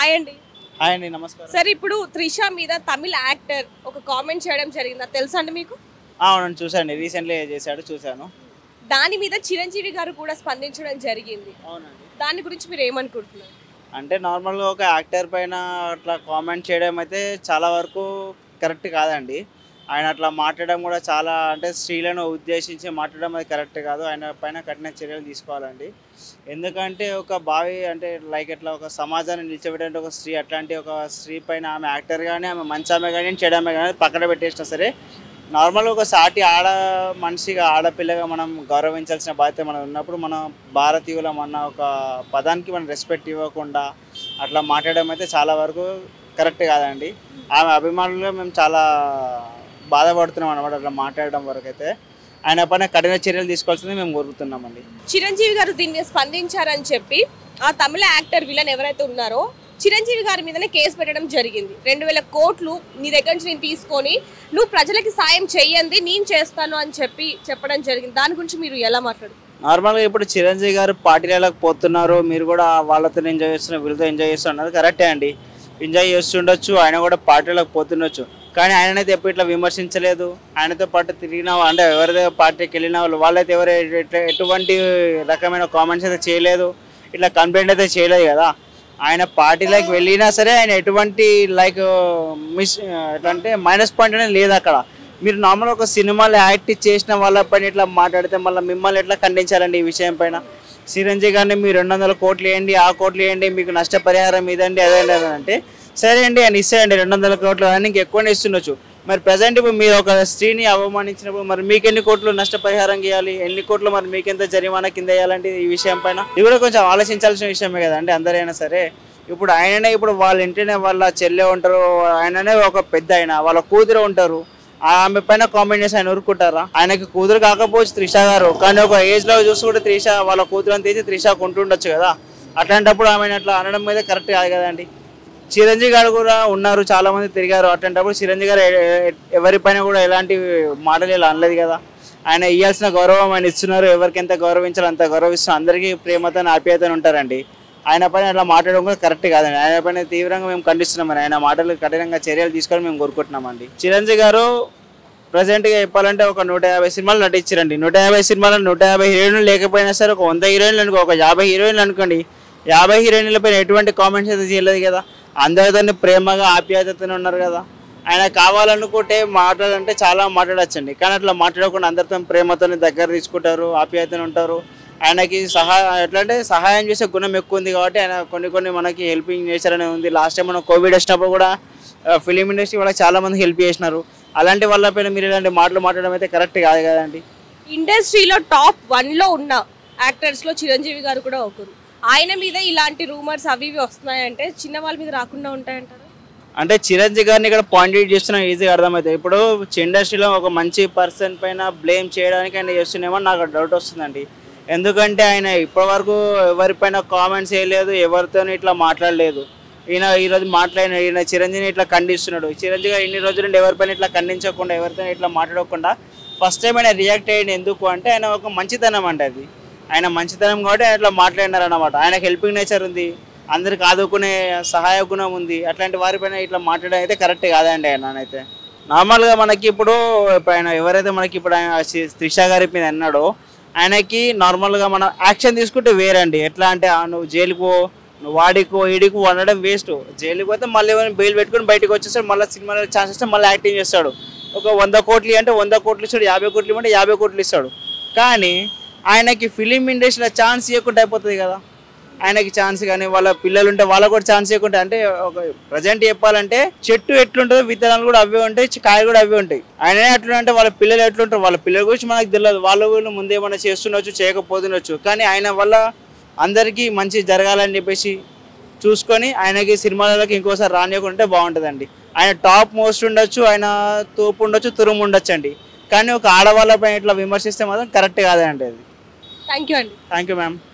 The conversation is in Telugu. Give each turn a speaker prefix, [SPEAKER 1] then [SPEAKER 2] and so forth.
[SPEAKER 1] హాయ్ అండి
[SPEAKER 2] హాయ్ అండి నమస్కారం
[SPEAKER 1] సరే ఇప్పుడు త్రిష మీద తమిళ యాక్టర్ ఒక కామెంట్ చేయడం జరిగిందా తెలుసా అండి మీకు
[SPEAKER 2] ఆ, అవునండి చూశాను రీసెంట్లీ చేశాడు చూశాను
[SPEAKER 1] దాని మీద చిరంజీవి గారు కూడా స్పందించడం జరిగింది
[SPEAKER 2] అవునండి
[SPEAKER 1] దాని గురించి మీరు ఏమనుకుంటున్నారు
[SPEAKER 2] అంటే నార్మల్గా ఒక యాక్టర్ పైన అట్లా కామెంట్ చేయడం అయితే చాలా వరకు కరెక్ట్ కాదండి ఆయన అట్లా మాట్లాడడం కూడా చాలా అంటే స్త్రీలను ఉద్దేశించి మాట్లాడడం అది కరెక్ట్ కాదు ఆయన పైన కఠిన చర్యలు తీసుకోవాలండి ఎందుకంటే ఒక బావి అంటే లైక్ ఇట్లా ఒక సమాజాన్ని నిలిచబెట్టే ఒక స్త్రీ అట్లాంటి ఒక స్త్రీ పైన ఆమె యాక్టర్ కానీ ఆమె మంచి ఆమె కానీ చెడు ఆమె కానీ పక్కన పెట్టేసినా సరే నార్మల్గా ఒక సాటి ఆడ మనిషిగా ఆడపిల్లగా మనం గౌరవించాల్సిన బాధ్యత మనం ఉన్నప్పుడు మనం భారతీయులం అన్న ఒక పదానికి మనం రెస్పెక్ట్ ఇవ్వకుండా అట్లా మాట్లాడడం అయితే చాలా వరకు కరెక్ట్ కాదండి ఆమె అభిమానులుగా మేము చాలా బాధపడుతున్నాం అనమాట అట్లా మాట్లాడడం వరకు అయితే ఆయన పైన కఠిన చర్యలు తీసుకోవాల్సింది మేము కోరుతున్నామండి
[SPEAKER 1] చిరంజీవి గారు దీన్ని స్పందించారని చెప్పి ఆ తమిళ యాక్టర్ విలన్ ఎవరైతే ఉన్నారో చిరంజీవి గారి మీదనే కేసు పెట్టడం జరిగింది రెండు వేల కోట్లు నీ దగ్గర నుంచి నేను తీసుకొని నువ్వు ప్రజలకి సాయం చెయ్యండి నేను చేస్తాను అని చెప్పి చెప్పడం జరిగింది దాని గురించి మీరు ఎలా మాట్లాడు
[SPEAKER 2] నార్మల్గా ఇప్పుడు చిరంజీవి గారు పార్టీలకు పోతున్నారు మీరు కూడా వాళ్ళతో ఎంజాయ్ చేస్తున్నారు వీళ్ళతో ఎంజాయ్ చేస్తున్నారు కరెక్టే అండి ఎంజాయ్ చేస్తుండొచ్చు ఆయన కూడా పార్టీలకు పోతుండొచ్చు కానీ ఆయననైతే ఎప్పుడు ఇట్లా విమర్శించలేదు ఆయనతో పాటు తిరిగిన వా- అంటే ఎవరిదో పార్టీకి వెళ్ళిన వాళ్ళు వాళ్ళైతే ఎవరు ఎటు- ఎటువంటి రకమైన కామెంట్స్ అయితే చేయలేదు ఇట్లా కంప్లైంట్ అయితే చేయలేదు కదా ఆయన పార్టీలోకి వెళ్ళినా సరే ఆయన ఎటువంటి లైక్ మిస్ ఎట్లా అంటే మైనస్ పాయింట్ అనేది లేదు అక్కడ మీరు నార్మల్ ఒక సినిమాలో యాక్ట్ చేసిన వాళ్ళ పైన ఇట్లా మాట్లాడితే మళ్ళీ మిమ్మల్ని ఎట్లా ఖండించాలండి ఈ విషయం పైన చిరంజీవి గారిని మీరు రెండు వందల కోట్లు వేయండి ఆ కోట్లు వేయండి మీకు నష్టపరిహారం ఇదండి అదండి అదని అంటే సరే అండి ఆయన ఇస్తాయండి రెండు వందల కోట్లు అని ఇంక ఎక్కువనే ఇస్తుండొచ్చు మరి ప్రజెంట్ ఇప్పుడు మీరు ఒక స్త్రీని అవమానించినప్పుడు మరి మీకు ఎన్ని కోట్లు నష్టపరిహారం ఇవ్వాలి ఎన్ని కోట్లు మరి మీకెంత జరిమానా కింద వేయాలంటే ఈ విషయం పైన ఇది కూడా కొంచెం ఆలోచించాల్సిన విషయమే కదండి అందరైనా సరే ఇప్పుడు ఆయననే ఇప్పుడు వాళ్ళ ఇంటినే వాళ్ళ చెల్లె ఉంటారు ఆయననే ఒక పెద్ద ఆయన వాళ్ళ కూతురు ఉంటారు ఆమె పైన కామెంట్ చేసి ఆయన ఊరుకుంటారా ఆయనకి కూతురు కాకపోవచ్చు త్రిష గారు కానీ ఒక ఏజ్ లో చూసుకుంటే త్రిష వాళ్ళ కూతురు అని తీసి త్రిష కొంటుండొచ్చు కదా అట్లాంటప్పుడు ఆమె అట్లా అనడం మీద కరెక్ట్ కాదు కదండి చిరంజీవి గారు కూడా ఉన్నారు చాలా మంది తిరిగారు అట్లాంటప్పుడు చిరంజీవి గారు ఎ- ఎ- ఎవరిపైన కూడా ఎలాంటి మాటలు ఇలా అనలేదు కదా ఆయన ఇవ్వాల్సిన గౌరవం ఆయన ఇస్తున్నారు ఎవరికి ఎంత గౌరవించాలో అంత గౌరవిస్తున్నారు అందరికీ ప్రేమతో ఆప్యాయతను ఉంటారండి ఆయన పైన అట్లా మాట్లాడడం కూడా కరెక్ట్ కాదండి ఆయన పైన తీవ్రంగా మేము ఖండిస్తున్నామని ఆయన మాటలు కఠినంగా చర్యలు తీసుకొని మేము కోరుకుంటున్నామండి చిరంజీవి గారు ప్రజెంట్గా చెప్పాలంటే ఒక నూట యాభై సినిమాలు నటించారండి నూట యాభై సినిమాలు నూట యాభై హీరోయిన్లు లేకపోయినా సరే ఒక వంద హీరోయిన్లు అనుకో ఒక యాభై హీరోయిన్లు అనుకోండి యాభై హీరోయిన్ల పైన ఎటువంటి కామెంట్స్ అయితే చేయలేదు కదా అందరితో ప్రేమగా ఆప్యాయతతో ఉన్నారు కదా ఆయన కావాలనుకుంటే మాట్లాడాలంటే చాలా మాట్లాడచ్చండి కానీ అట్లా మాట్లాడకుండా అందరితో ప్రేమతో దగ్గర తీసుకుంటారు ఆప్యాయతను ఉంటారు ఆయనకి సహాయం ఎట్లా అంటే సహాయం చేసే గుణం ఎక్కువ ఉంది కాబట్టి ఆయన కొన్ని కొన్ని మనకి హెల్పింగ్ నేచర్ అనేది ఉంది లాస్ట్ టైం మనం కోవిడ్ వచ్చినప్పుడు కూడా ఫిలిం ఇండస్ట్రీ వాళ్ళకి చాలా మంది హెల్ప్ చేసినారు అలాంటి వాళ్ళ పైన మీరు ఇలాంటి మాటలు మాట్లాడడం అయితే కరెక్ట్ కాదు కదండి
[SPEAKER 1] ఇండస్ట్రీలో టాప్ వన్ లో ఉన్న యాక్టర్స్ లో చిరంజీవి గారు కూడా ఒకరు ఆయన మీద ఇలాంటి రూమర్స్ అవి ఇవి వస్తున్నాయంటే చిన్న వాళ్ళ మీద రాకుండా ఉంటాయంటారు
[SPEAKER 2] అంటే చిరంజీవి గారిని ఇక్కడ పాయింట్ అవుట్ చేస్తున్నా ఈజీగా అర్థమవుతుంది ఇప్పుడు ఇండస్ట్రీలో ఒక మంచి పర్సన్ పైన బ్లేమ్ చేయడానికి ఆయన చేస్తున్నామో నాకు డౌట్ వస్తుందండి ఎందుకంటే ఆయన ఇప్పటివరకు ఎవరిపైన కామెంట్స్ చేయలేదు ఎవరితో ఇట్లా మాట్లాడలేదు ఈయన ఈరోజు మాట్లాడిన ఈయన చిరంజీవిని ఇట్లా ఖండిస్తున్నాడు చిరంజీవి గారు ఇన్ని రోజుల నుండి ఎవరిపైన ఇట్లా ఖండించకుండా ఎవరితో ఇట్లా మాట్లాడకుండా ఫస్ట్ టైం ఆయన రియాక్ట్ అయ్యింది ఎందుకు అంటే ఆయన ఒక మంచితనం అంటే అది ఆయన మంచితనం కాబట్టి ఆయన ఇట్లా మాట్లాడినారు అనమాట ఆయనకు హెల్పింగ్ నేచర్ ఉంది అందరికి ఆదుకునే సహాయ గుణం ఉంది అట్లాంటి వారిపైన ఇట్లా మాట్లాడడం అయితే కరెక్ట్ కాదండి ఆయన అయితే నార్మల్గా మనకి ఇప్పుడు ఇప్పుడు ఆయన ఎవరైతే మనకి ఇప్పుడు ఆయన శ్రీ- త్రిష గారి మీద అన్నాడో ఆయనకి నార్మల్గా మనం యాక్షన్ తీసుకుంటే వేరండి ఎట్లా అంటే ఆ నువ్వు జైలుకు పో, నువ్వు వాడికో ఈడికో అనడం వేస్ట్ జైలుకి పోతే మళ్ళీ ఏమైనా బెయిల్ పెట్టుకుని బయటకు వచ్చేస్తాడు మళ్ళీ సినిమాలో ఛాన్స్ ఇస్తే మళ్ళీ యాక్టింగ్ చేస్తాడు ఒక వంద కోట్లు అంటే వంద కోట్లు ఇస్తాడు యాభై కోట్లు ఇవ్వంటే యాభై కోట్లు ఇస్తాడు కానీ ఆయనకి ఫిలిం ఇండస్ట్రీలో ఛాన్స్ ఇవ్వకుండా అయిపోతుంది కదా ఆయనకి ఛాన్స్ కానీ వాళ్ళ పిల్లలు ఉంటే వాళ్ళకు కూడా ఛాన్స్ ఇవ్వకుండా అంటే ఒక ప్రజెంట్ చెప్పాలంటే చెట్టు ఎట్లుంటుందో విత్తనాలు కూడా అవే ఉంటాయి చి- కాయలు కూడా అవే ఉంటాయి ఆయన ఎట్లా అంటే వాళ్ళ పిల్లలు ఎట్లుంటారు వాళ్ళ పిల్లల గురించి మనకు తెలియదు వాళ్ళ వీళ్ళు ముందేమన్నా చేస్తుండొచ్చు చేయకపోతుండొచ్చు కానీ ఆయన వల్ల అందరికీ మంచి జరగాలని చెప్పేసి చూసుకొని ఆయనకి సినిమాలకి ఇంకోసారి రానియకుంటే బాగుంటుందండి ఆయన టాప్ మోస్ట్ ఉండొచ్చు ఆయన తోపు ఉండొచ్చు తురుము ఉండొచ్చు అండి కానీ ఒక ఆడవాళ్ళపైన ఇట్లా విమర్శిస్తే మాత్రం కరెక్ట్ కాదండి అది
[SPEAKER 1] థ్యాంక్ యూ అండి
[SPEAKER 2] థ్యాంక్ యూ మ్యామ్